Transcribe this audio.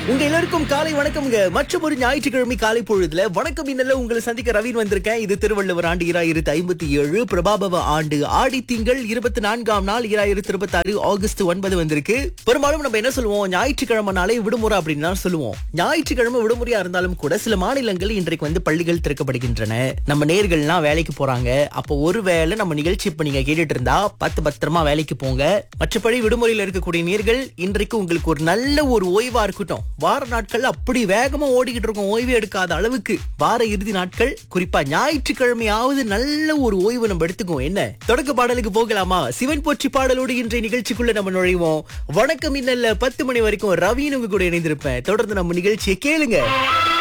உங்க எல்லாருக்கும் காலை வணக்கம்ங்க மற்றும் ஒரு ஞாயிற்றுக்கிழமை காலை பொழுதுல வணக்கம் இன்னல உங்களை சந்திக்க ரவீன் வந்திருக்கேன் இது திருவள்ளுவர் ஆண்டு இராயிரத்து ஐம்பத்தி ஏழு பிரபாபவ ஆண்டு ஆடி திங்கள் இருபத்தி நான்காம் நாள் இராயிரத்து இருபத்தி ஆறு ஆகஸ்ட் ஒன்பது வந்திருக்கு பெரும்பாலும் நம்ம என்ன சொல்லுவோம் ஞாயிற்றுக்கிழமை நாளே விடுமுறை அப்படின்னு தான் சொல்லுவோம் ஞாயிற்றுக்கிழமை விடுமுறையா இருந்தாலும் கூட சில மாநிலங்கள் இன்றைக்கு வந்து பள்ளிகள் திறக்கப்படுகின்றன நம்ம நேர்கள்லாம் வேலைக்கு போறாங்க அப்போ ஒருவேளை நம்ம நிகழ்ச்சி இப்ப நீங்க கேட்டுட்டு இருந்தா பத்து பத்திரமா வேலைக்கு போங்க மற்றபடி விடுமுறையில் இருக்கக்கூடிய நேர்கள் இன்றைக்கு உங்களுக்கு ஒரு நல்ல ஒரு ஓய்வா இருக்கட்டும் வார நாட்கள் அப்படி வேகமா ஓடிக்கிட்டு இருக்கும் ஓய்வு எடுக்காத அளவுக்கு வார இறுதி நாட்கள் குறிப்பா ஞாயிற்றுக்கிழமையாவது நல்ல ஒரு ஓய்வு நம்ம எடுத்துக்குவோம் என்ன தொடக்க பாடலுக்கு போகலாமா சிவன் போற்றி பாடலோடு இன்றைய நிகழ்ச்சிக்குள்ள நம்ம நுழைவோம் வணக்கம் இன்னல்ல பத்து மணி வரைக்கும் ரவின்னு உங்க கூட இணைந்திருப்பேன் தொடர்ந்து நம்ம நிகழ்ச்சியை கேளுங்க